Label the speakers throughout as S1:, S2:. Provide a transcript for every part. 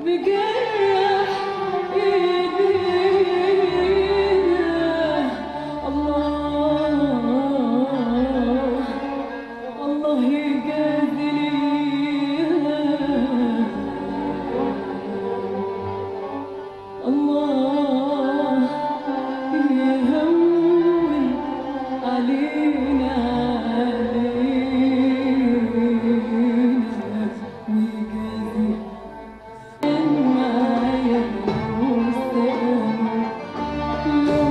S1: مجرح ايدينا الله الله يجازي لينا الله يهون علينا علينا ويجازي معايا لو سألوا لو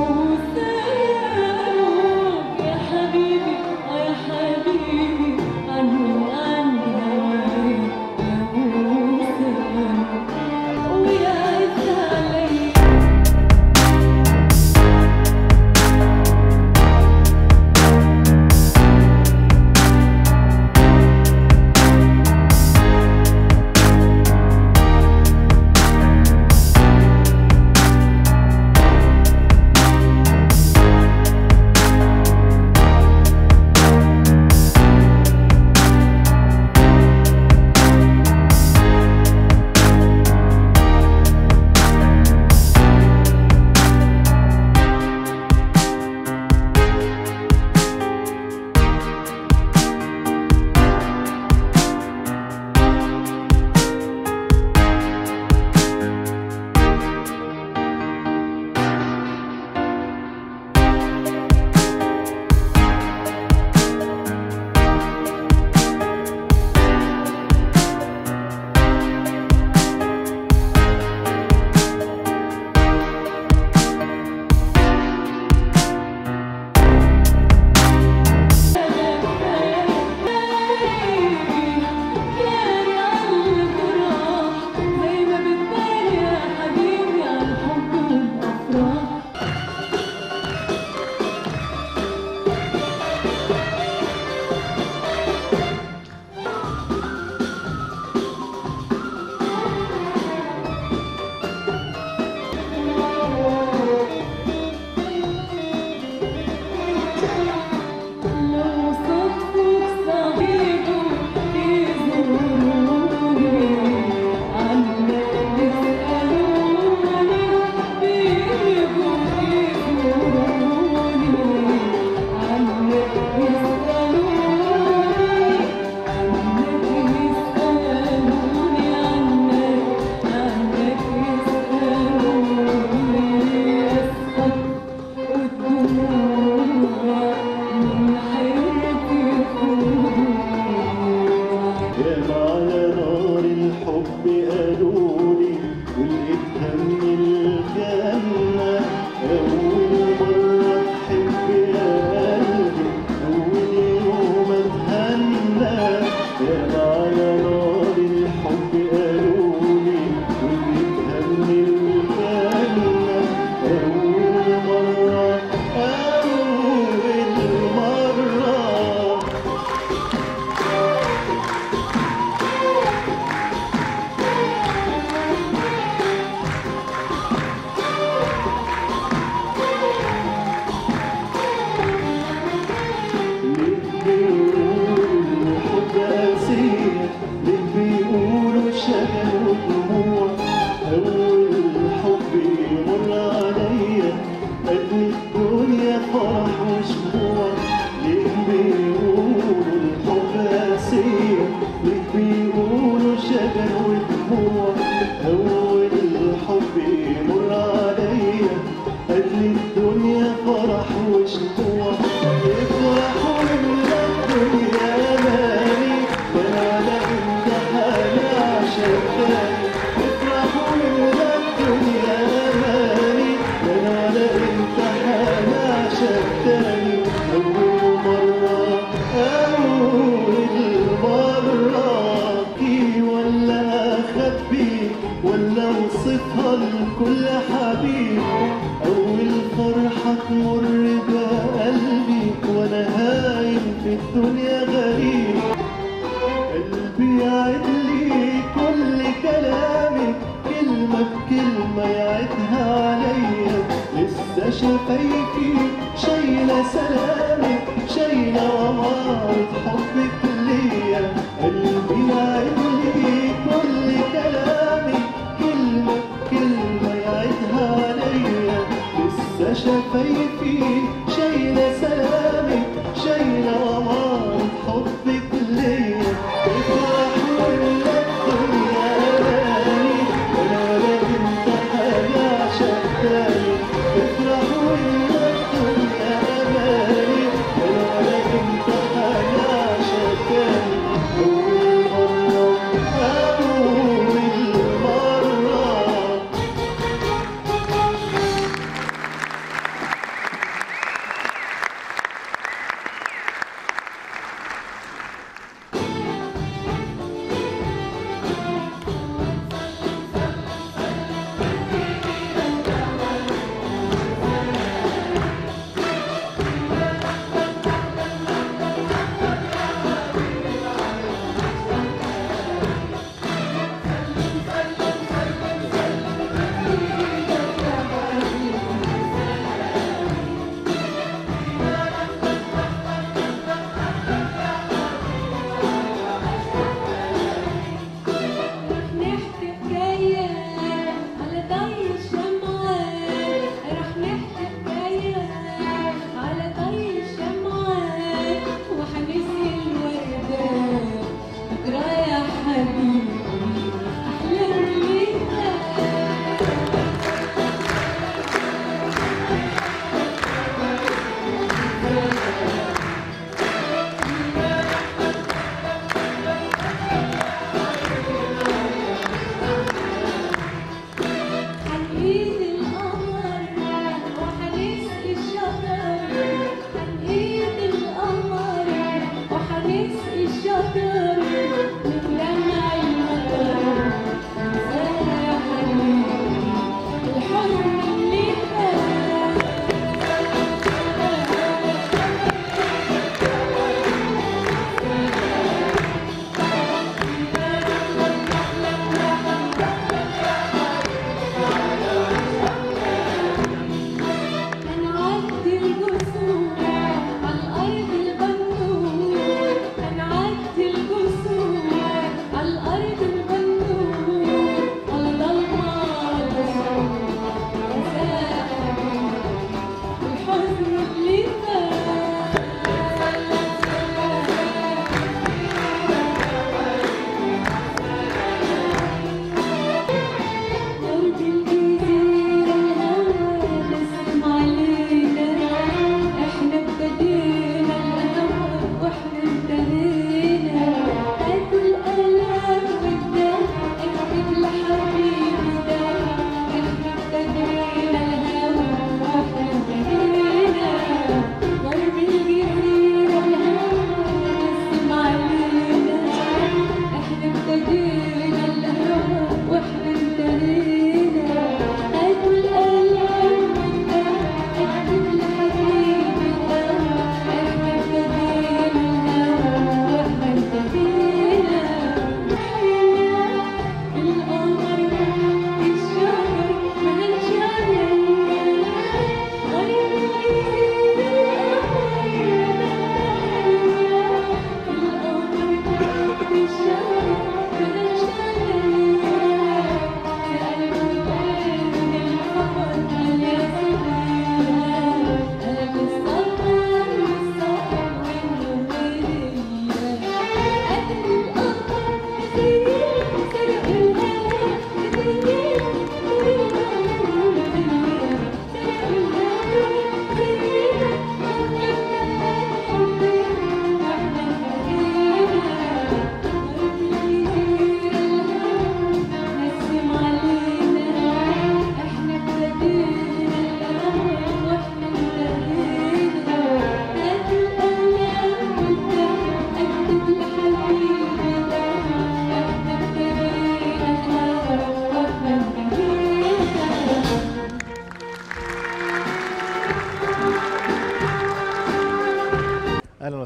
S1: سألوك يا حبيبي آه يا حبيبي عني عن هواي لو سألوك ويعز عليا زي ما بتبان يا حبيبي عن حب الأفراح لو صدفك صحيحه يزوروني عنك يسألوني بيجوا يزوروني عنك يسألوني عنك يسألوني عنك عنك يسألوني أسقط والدموع من حيرتي خدوع
S2: يا على نار الحب قالولي ولقيتها من الجنة أول مرة تحب يا قلبي أول يوم أتهنى يا على نار الحب قالولي ولقيتها من الجنة أول مرة أول مرة ليه بيقولوا حب قاسية ليه بيقولوا شجن ودموع أول حب يمر عليا قد الدنيا فرح وشموع ليه بيقولوا الحب قاسية ليه بيقولوا شجن ودموع أول حب يمر عليا قد الدنيا فرح وشموع يفرحوا من الدنيا مالي ولا انت حالي عشان تاني يفرحوا من الدنيا مالي ولا انت حالي عشان تاني أول مرة أول مرة أحكي ولا أخبي ولا أوصفها لكل حبيب أول فرحة تمر بقلبي وأنا هايم في الدنيا غريب قلبي يعد لي كل كلامك كلمة بكلمة يعدها عليا لسه شفايفي شايلة سلامك شايلة أمارة حبك ليا قلبي يعد لي كل كلامك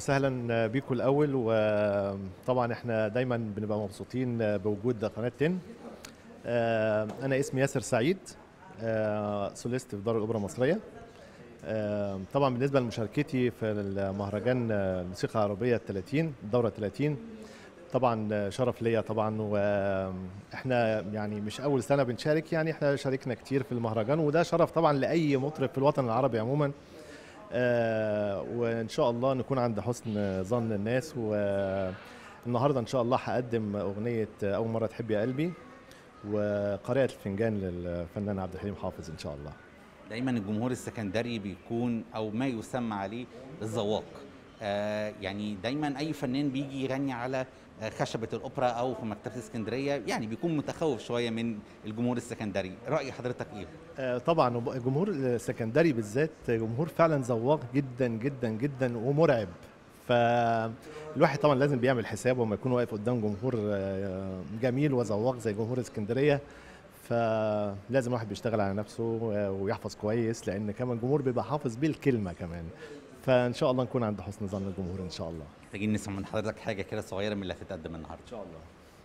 S3: وسهلا بيكم الاول وطبعا احنا دايما بنبقى مبسوطين بوجود قناه 10 آه، انا اسمي ياسر سعيد آه، سوليست في دار الاوبرا المصريه آه، طبعا بالنسبه لمشاركتي في المهرجان الموسيقى العربيه 30 الدوره 30 طبعا شرف ليا طبعا واحنا يعني مش اول سنه بنشارك يعني احنا شاركنا كتير في المهرجان وده شرف طبعا لاي مطرب في الوطن العربي عموما آه، وان شاء الله نكون عند حسن ظن الناس والنهارده ان شاء الله هقدم اغنيه اول مره تحب يا قلبي وقارئة الفنجان للفنان عبد الحليم حافظ ان شاء الله
S4: دايما الجمهور السكندري بيكون او ما يسمى عليه الذواق آه يعني دايما اي فنان بيجي يغني على آه، خشبه الاوبرا او في مكتبه اسكندريه يعني بيكون متخوف شويه من الجمهور السكندري راي حضرتك ايه
S3: آه، طبعا الجمهور السكندري بالذات جمهور فعلا ذواق جدا جدا جدا ومرعب فالواحد طبعا لازم بيعمل حسابه لما يكون واقف قدام جمهور آه، جميل وذواق زي جمهور اسكندريه فلازم الواحد بيشتغل على نفسه ويحفظ كويس لان كمان الجمهور بيبقى حافظ بالكلمه كمان فان شاء الله نكون عند حسن ظن الجمهور ان شاء الله
S4: محتاجين نسمع من حضرتك حاجه كده صغيره من اللي هتتقدم النهارده ان شاء الله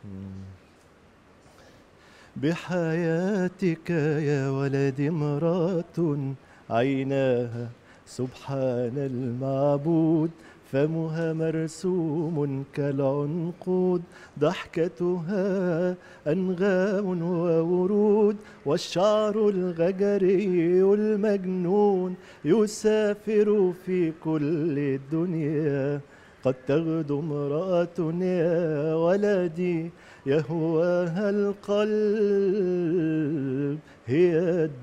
S3: بحياتك يا ولدي امرأة عيناها سبحان المعبود فمها مرسوم كالعنقود ضحكتها أنغام وورود والشعر الغجري المجنون يسافر في كل الدنيا قد تغدو امرأة يا ولدي يهواها القلب هي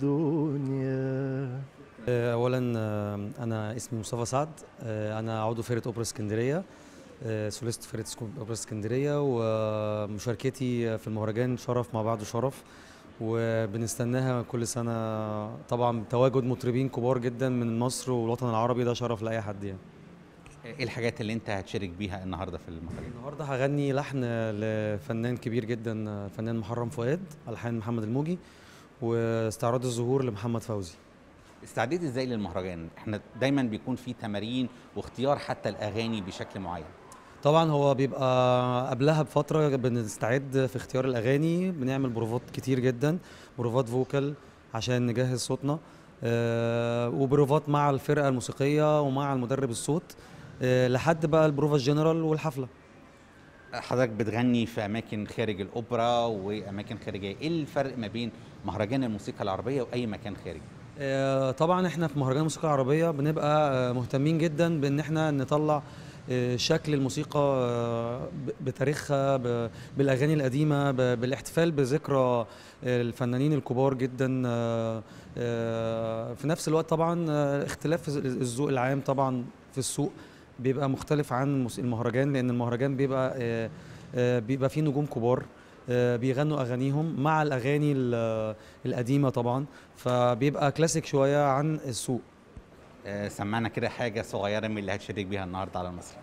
S3: الدنيا
S5: اولا آه، انا اسمي مصطفى سعد آه، انا عضو فرقه اوبرا اسكندريه آه، سوليست فرقه سكو- اوبرا اسكندريه ومشاركتي في المهرجان شرف مع بعض شرف وبنستناها كل سنه طبعا تواجد مطربين كبار جدا من مصر والوطن العربي ده شرف لاي حد يعني
S4: ايه الحاجات اللي انت هتشارك بيها النهارده في المهرجان
S5: النهارده هغني لحن لفنان كبير جدا فنان محرم فؤاد الحان محمد الموجي واستعراض الظهور لمحمد فوزي
S4: استعديت ازاي للمهرجان احنا دايما بيكون في تمارين واختيار حتى الاغاني بشكل معين
S5: طبعا هو بيبقى قبلها بفتره بنستعد في اختيار الاغاني بنعمل بروفات كتير جدا بروفات فوكال عشان نجهز صوتنا آه، وبروفات مع الفرقه الموسيقيه ومع المدرب الصوت آه، لحد بقى البروفا الجنرال والحفله
S4: حضرتك بتغني في اماكن خارج الاوبرا واماكن خارجيه ايه الفرق ما بين مهرجان الموسيقى العربيه واي مكان خارجي
S5: آه، طبعا احنا في مهرجان الموسيقى العربيه بنبقى آه، مهتمين جدا بان احنا نطلع آه، شكل الموسيقى آه، ب- بتاريخها ب- بالاغاني القديمه ب- بالاحتفال بذكرى آه، الفنانين الكبار جدا آه، آه، في نفس الوقت طبعا آه، اختلاف الذوق العام طبعا في السوق بيبقى مختلف عن الموس- المهرجان لان المهرجان بيبقى آه، آه، بيبقى فيه نجوم كبار آه، بيغنوا اغانيهم مع الاغاني ال- القديمه طبعا فبيبقى كلاسيك شويه عن السوق
S4: آه، سمعنا كده حاجه صغيره من اللي هتشارك بيها النهارده على المسرح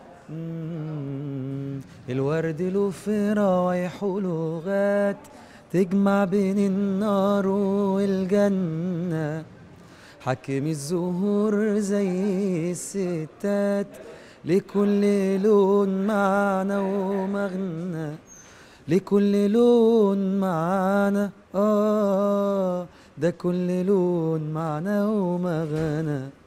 S5: مم، الورد له في روايح ولغات تجمع بين النار والجنة حكم الزهور زي الستات لكل لون معنى ومغنى لكل لون معنى آه ده كل لون معنى ومغنى